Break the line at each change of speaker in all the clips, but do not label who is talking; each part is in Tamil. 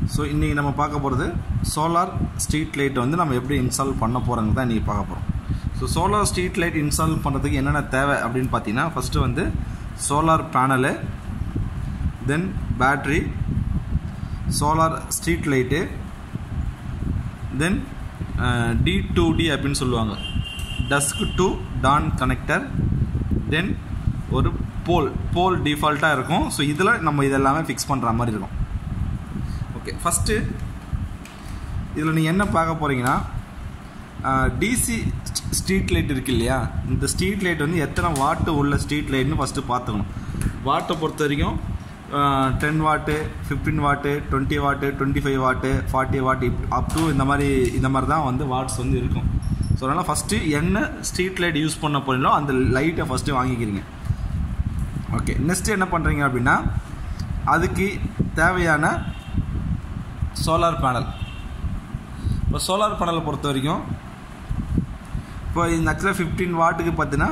ஸோ இன்றைக்கி நம்ம பார்க்க போகிறது சோலார் ஸ்ட்ரீட் லைட் வந்து நம்ம எப்படி இன்ஸ்டால் பண்ண போகிறோங்க தான் இன்றைக்கி பார்க்க போகிறோம் so solar street light install பண்ணுறதுக்கு என்னென்ன தேவை அப்படின்னு பார்த்தீங்கன்னா ஃபஸ்ட்டு வந்து solar panel then battery solar street light then D to D அப்படின்னு சொல்லுவாங்க dusk to dawn connector then ஒரு போல் போல் டிஃபால்ட்டாக இருக்கும் ஸோ இதில் நம்ம இதெல்லாமே ஃபிக்ஸ் பண்ணுற மாதிரி இருக்கும் ஓகே ஃபஸ்ட்டு இதில் நீங்கள் என்ன பார்க்க போகிறீங்கன்னா டிசி ஸ்ட்ரீட் லைட் இருக்கு இல்லையா இந்த ஸ்ட்ரீட் லைட் வந்து எத்தனை வாட்டு உள்ள ஸ்ட்ரீட் லைட்னு ஃபஸ்ட்டு பார்த்துக்கணும் வாட்டை பொறுத்த வரைக்கும் டென் வாட்டு fifteen watt twenty watt twenty five watt forty watt up to இந்த மாதிரி இந்த மாதிரி தான் வந்து வாட்ஸ் வந்து இருக்கும் ஸோ அதனால் ஃபஸ்ட்டு என்ன ஸ்ட்ரீட் லைட் யூஸ் பண்ண போகிறீங்களோ அந்த லைட்டை ஃபஸ்ட்டு வாங்கிக்கிறீங்க ஓகே நெக்ஸ்ட்டு என்ன பண்ணுறீங்க அப்படின்னா அதுக்கு தேவையான சோலார் பேனல் இப்போ சோலார் பேனலை பொறுத்த வரைக்கும் இப்போ இந்த ஆக்சுவலாக ஃபிஃப்டீன் வாட்டுக்கு பார்த்தீங்கன்னா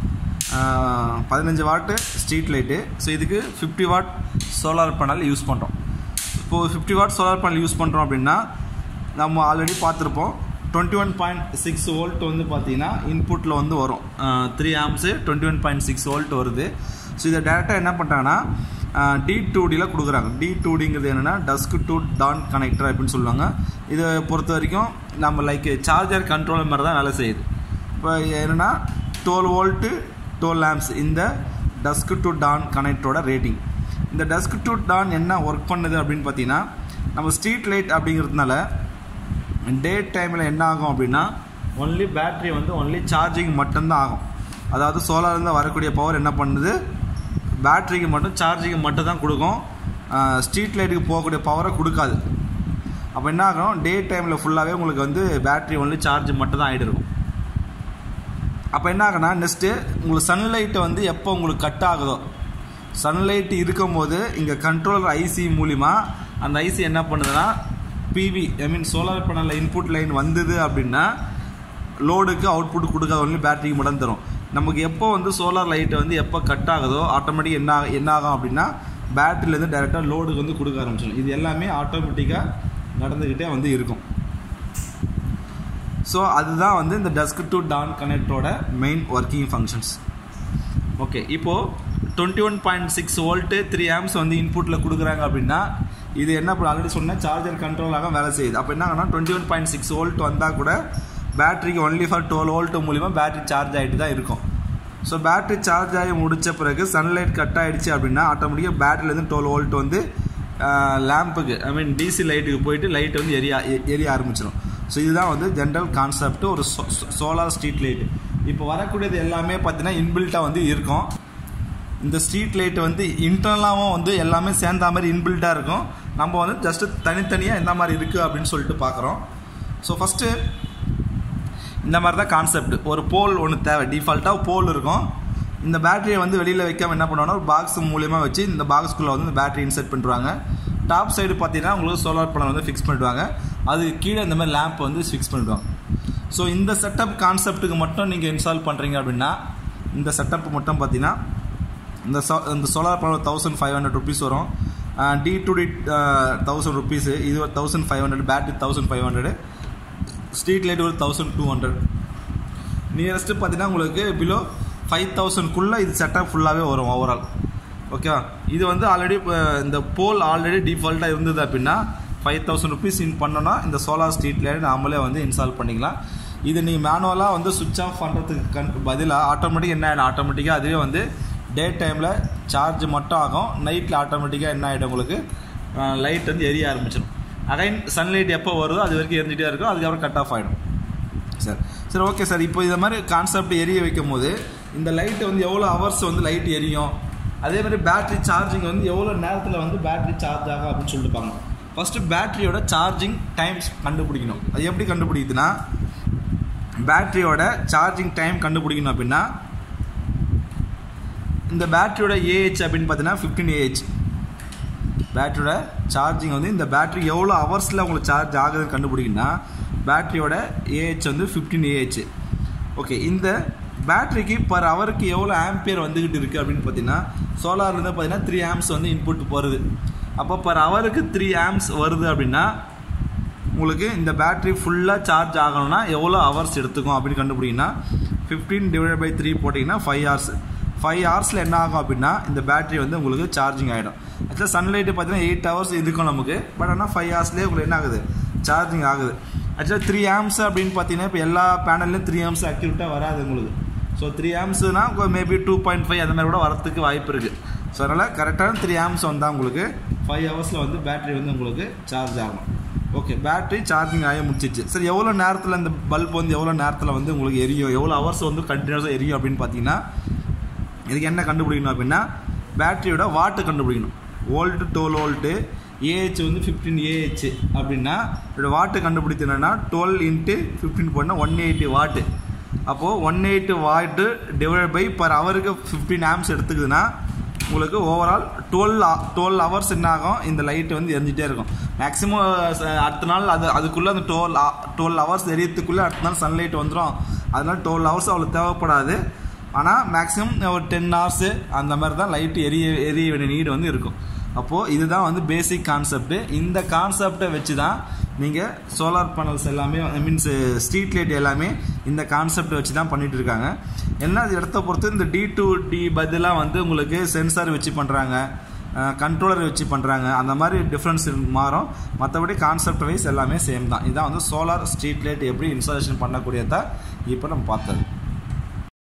பதினஞ்சு வாட்டு ஸ்ட்ரீட் லைட்டு ஸோ இதுக்கு fifty watt solar panel use பண்ணுறோம் இப்போது fifty watt solar panel use பண்ணுறோம் அப்படின்னா நம்ம ஆல்ரெடி பார்த்துருப்போம் twenty one point six volt வந்து பார்த்தீங்கன்னா இன்புட்டில் வந்து வரும் three amps twenty one point six volt வருது ஸோ இதை டேரெக்டாக என்ன பண்ணுறாங்கன்னா டி டூடியில் கொடுக்குறாங்க டி டூடிங்கிறது என்னென்னா டஸ்க் டு டான் கனெக்டர் அப்படின்னு சொல்லுவாங்க இதை பொறுத்த வரைக்கும் நம்ம லைக் சார்ஜர் கண்ட்ரோல் மாதிரி தான் வேலை செய்யுது இப்போ என்னென்னா டுவெல் வோல்ட்டு டுவெல் லேம்ப்ஸ் இந்த டஸ்க் டு டான் கனெக்டரோட ரேட்டிங் இந்த டஸ்க் டு டான் என்ன ஒர்க் பண்ணுது அப்படின்னு பார்த்தீங்கன்னா நம்ம ஸ்ட்ரீட் லைட் அப்படிங்கிறதுனால டே டைமில் என்ன ஆகும் அப்படின்னா ஒன்லி பேட்ரி வந்து ஒன்லி சார்ஜிங் மட்டும்தான் ஆகும் அதாவது சோலார்லேருந்து வரக்கூடிய பவர் என்ன பண்ணுது பேட்ரிக்கு மட்டும் சார்ஜிங்கு மட்டும் தான் கொடுக்கும் ஸ்ட்ரீட் லைட்டுக்கு போகக்கூடிய பவரை கொடுக்காது அப்போ என்ன ஆகும் டே டைமில் ஃபுல்லாகவே உங்களுக்கு வந்து பேட்ரி ஒன்லி சார்ஜ் மட்டும் தான் ஆகிட்டு இருக்கும் அப்போ என்ன ஆகுனா நெக்ஸ்ட்டு உங்களுக்கு சன்லைட்டை வந்து எப்போ உங்களுக்கு கட் ஆகுதோ சன்லைட் இருக்கும்போது இங்கே கண்ட்ரோலர் ஐசி மூலிமா அந்த ஐசி என்ன பண்ணுதுன்னா பிவி ஐ மீன் சோலார் பேனலில் இன்புட் லைன் வந்தது அப்படின்னா லோடுக்கு அவுட்புட் கொடுக்காத ஒன்லி பேட்டரிக்கு மட்டும் தரும் நமக்கு எப்போ வந்து சோலார் லைட்டை வந்து எப்போ கட் ஆகுதோ ஆட்டோமேட்டிக் என்ன என்ன ஆகும் அப்படின்னா பேட்டரியிலேருந்து டேரெக்டாக லோடுக்கு வந்து கொடுக்க ஆரம்பிச்சிடும் இது எல்லாமே ஆட்டோமேட்டிக்காக நடந்துக்கிட்டே வந்து இருக்கும் ஸோ அதுதான் வந்து இந்த டஸ்க் டு டான் கனெக்டரோட மெயின் ஒர்க்கிங் ஃபங்க்ஷன்ஸ் ஓகே இப்போது twenty one point six volt three amps வந்து இன்புட்டில் கொடுக்குறாங்க அப்படின்னா இது என்ன ஆல்ரெடி சொன்னால் சார்ஜர் கண்ட்ரோலாக வேலை செய்யுது அப்போ என்ன ஆகுனா twenty one point six volt வந்தால் கூட பேட்டரிக்கு ஒன்லி ஃபார் டுவெல் வோல்ட் மூலிமா பேட்டரி சார்ஜ் ஆகிட்டு தான் இருக்கும் ஸோ பேட்டரி சார்ஜ் ஆகி முடித்த பிறகு சன்லைட் கட் ஆகிடுச்சு அப்படின்னா ஆட்டோமேட்டிக்காக பேட்டரிலேருந்து டுவெல் வோல்ட் வந்து லேம்புக்கு ஐ மீன் டிசி லைட்டுக்கு போயிட்டு லைட் வந்து எரிய எரிய ஆரம்பிச்சிடும் ஸோ இதுதான் வந்து ஜென்ரல் கான்செப்ட் ஒரு சோலார் ஸ்ட்ரீட் லைட்டு இப்போ வரக்கூடியது எல்லாமே பார்த்தீங்கன்னா இன்பில்ட்டாக வந்து இருக்கும் இந்த ஸ்ட்ரீட் லைட் வந்து இன்டர்னலாகவும் வந்து எல்லாமே சேர்ந்த மாதிரி இன்பில்ட்டாக இருக்கும் நம்ம வந்து ஜஸ்ட்டு தனித்தனியாக எந்த மாதிரி இருக்குது அப்படின்னு சொல்லிட்டு பார்க்குறோம் ஸோ ஃபஸ்ட்டு இந்த மாதிரி தான் கான்செப்ட் ஒரு போல் ஒன்று தேவை டிஃபால்ட்டாக போல் இருக்கும் இந்த பேட்டரியை வந்து வெளியில் வைக்காம என்ன பண்ணுவாங்கன்னா ஒரு பாக்ஸ் மூலியமாக வச்சு இந்த பாக்ஸ்குள்ளே வந்து இந்த பேட்டரி இன்செர்ட் பண்ணிடுவாங்க டாப் சைடு பார்த்தீங்கன்னா உங்களுக்கு சோலார் பேனல் வந்து ஃபிக்ஸ் பண்ணிடுவாங்க அது கீழே இந்த மாதிரி லேம்ப் வந்து ஃபிக்ஸ் பண்ணிடுவாங்க ஸோ இந்த செட்டப் கான்செப்ட்டுக்கு மட்டும் நீங்கள் இன்ஸ்டால் பண்ணுறீங்க அப்படின்னா இந்த செட்டப் மட்டும் பார்த்தீங்கன்னா இந்த சோ இந்த solar panel thousand five hundred rupees வரும் D to D thousand rupees இது ஒரு thousand five hundred battery thousand five hundred street light ஒரு தௌசண்ட் டூ ஹண்ட்ரட் நியரஸ்ட்டு பார்த்தீங்கன்னா உங்களுக்கு பிலோ ஃபைவ் தௌசண்ட்குள்ளே இது செட்டப் ஃபுல்லாகவே வரும் ஓவரால் ஓகேவா இது வந்து ஆல்ரெடி இந்த போல் ஆல்ரெடி டிஃபால்ட்டாக இருந்தது அப்படின்னா ஃபைவ் தௌசண்ட் ருபீஸ் இன் பண்ணோன்னா இந்த சோலார் ஸ்ட்ரீட் லைட் நாமளே வந்து இன்ஸ்டால் பண்ணிக்கலாம் இது நீங்கள் மேனுவலாக வந்து சுவிட்ச் ஆஃப் பண்ணுறதுக்கு கண் பதிலாக ஆட்டோமேட்டிக் என்ன ஆகிடும் ஆட்டோமேட்டிக்காக அதுவே வந்து டே டைமில் சார்ஜ் மட்டும் ஆகும் நைட்டில் ஆட்டோமேட்டிக்காக என்ன ஆகிடும் உங்களுக்கு லைட் வந்து எரிய ஆரம்பிச்சிடும் அகைன் சன்லைட் எப்போ வருதோ அது வரைக்கும் எரிஞ்சிட்டே இருக்கும் அதுக்கப்புறம் கட் ஆஃப் ஆகிடும் சார் சரி ஓகே சார் இப்போ இந்த மாதிரி கான்செப்ட் எரிய வைக்கும் போது இந்த லைட்டு வந்து எவ்வளோ ஹவர்ஸ் வந்து லைட் எரியும் அதே மாதிரி பேட்ரி சார்ஜிங் வந்து எவ்வளோ நேரத்தில் வந்து பேட்ரி சார்ஜ் ஆகும் அப்படின்னு சொல்லிட்டு பாருங்க ஃபஸ்ட்டு பேட்டரியோட சார்ஜிங் டைம்ஸ் கண்டுபிடிக்கணும் அது எப்படி கண்டுபிடிக்குதுன்னா பேட்டரியோட சார்ஜிங் டைம் கண்டுபிடிக்கணும் அப்படின்னா இந்த பேட்டரியோட ஏஹெச் அப்படின்னு பார்த்தீங்கன்னா ஃபிஃப்டீன் ஏஹெச் பேட்டரியோட சார்ஜிங் வந்து இந்த பேட்டரி எவ்வளோ ஹவர்ஸில் உங்களுக்கு சார்ஜ் ஆகுதுன்னு கண்டுபிடிக்கணும்னா பேட்டரியோட ஏஹெச் வந்து ஃபிஃப்டீன் ஏஹெச் ஓகே இந்த பேட்டரிக்கு பர் ஹவருக்கு எவ்வளோ ஆம்பியர் வந்துக்கிட்டு இருக்குது அப்படின்னு பார்த்தீங்கன்னா சோலார்லேருந்து பார்த்தீங்கன்னா த்ரீ ஆம்ஸ் வந்து இன்புட் போகிறது அப்போ பர் ஹவருக்கு த்ரீ ஆம்ஸ் வருது அப்படின்னா உங்களுக்கு இந்த பேட்டரி ஃபுல்லாக சார்ஜ் ஆகணும்னா எவ்வளோ ஹவர்ஸ் எடுத்துக்கும் அப்படின்னு கண்டுபிடிங்கன்னா ஃபிஃப்டீன் டிவைட் பை த்ரீ போட்டிங்கன்னா ஃபைவ் ஹவர்ஸ் ஃபைவ் ஹவர்ஸில் என்ன ஆகும் அப்படின்னா இந்த பேட்டரி வந்து உங்களுக்கு சார்ஜிங் ஆகிடும் ஆக்சுவலாக சன்லைட்டு பார்த்தீங்கன்னா எயிட் ஹவர்ஸ் இருக்கும் நமக்கு பட் ஆனால் ஃபைவ் ஹவர்ஸ்லேயே உங்களுக்கு என்ன ஆகுது சார்ஜிங் ஆகுது ஆக்சுவலாக த்ரீ ஆம்ஸ் அப்படின்னு பார்த்தீங்கன்னா இப்போ எல்லா பேனல்லையும் த்ரீ ஆம்ஸ் அக்யூரேட்டாக வராது உங்களுக்கு ஸோ த்ரீ ஆம்ஸ்னால் மேபி டூ பாயிண்ட் ஃபைவ் அந்த மாதிரி கூட வரத்துக்கு வாய்ப்பு இருக்குது ஸோ அதனால் கரெக்டான த்ரீ ஆம்ஸ் வந்தால் உங்களுக்கு ஃபைவ் ஹவர்ஸில் வந்து பேட்டரி வந்து உங்களுக்கு சார்ஜ் ஆகும் ஓகே பேட்டரி சார்ஜிங் ஆகி முடிச்சிச்சு சரி எவ்வளோ நேரத்தில் இந்த பல்ப் வந்து எவ்வளோ நேரத்தில் வந்து உங்களுக்கு எரியும் எவ்வளோ ஹவர்ஸ் வந்து கண்டினியூஸாக எரியும் அப்படின்னு பார்த்தீங்கன்னா இதுக்கு என்ன கண்டுபிடிக்கணும் அப்படின்னா பேட்டரியோட வாட்டு கண்டுபிடிக்கணும் வோல்ட்டு டுவெல் வோல்ட்டு ஏஹெச் வந்து ஃபிஃப்டீன் ஏஹெச் அப்படின்னா இதோட வாட்டு கண்டுபிடித்து என்னன்னா டுவெல் இன்ட்டு ஃபிஃப்டீன் போனால் ஒன் எயிட்டி வாட்டு அப்போது one eighty watt divide by per ஹவருக்கு ஃபிஃப்டீன் ஆம்ஸ் எடுத்துக்குதுன்னா உங்களுக்கு ஓவரால் டுவெல் டுவெல் ஹவர்ஸ் என்ன ஆகும் இந்த லைட் வந்து எரிஞ்சிட்டே இருக்கும் மேக்ஸிமம் அடுத்த நாள் அது அதுக்குள்ளே அந்த டுவெல் டுவெல் ஹவர்ஸ் எரியத்துக்குள்ளே அடுத்த நாள் சன்லைட் வந்துடும் அதனால டுவெல் ஹவர்ஸ் அவ்வளோ தேவைப்படாது ஆனால் மேக்ஸிமம் ஒரு டென் ஹவர்ஸு அந்த மாதிரி தான் லைட்டு எரிய எரிய வேண்டிய நீடு வந்து இருக்கும் அப்போது இதுதான் வந்து பேசிக் கான்செப்ட்டு இந்த கான்செப்டை வச்சு தான் நீங்கள் சோலார் பேனல்ஸ் எல்லாமே மீன்ஸ் ஸ்ட்ரீட் லைட் எல்லாமே இந்த கான்செப்டை வச்சு தான் பண்ணிட்டு இருக்காங்க என்ன இடத்த பொறுத்து இந்த டி டு டி பதிலாக வந்து உங்களுக்கு சென்சார் வச்சு பண்ணுறாங்க கண்ட்ரோலர் வச்சு பண்ணுறாங்க அந்த மாதிரி டிஃப்ரென்ஸ் மாறும் மற்றபடி கான்செப்ட் வைஸ் எல்லாமே சேம் தான் இதான் வந்து சோலார் ஸ்ட்ரீட் லைட் எப்படி இன்ஸ்டாலேஷன் பண்ணக்கூடியதான் இப்போ நம்ம பார்த்தது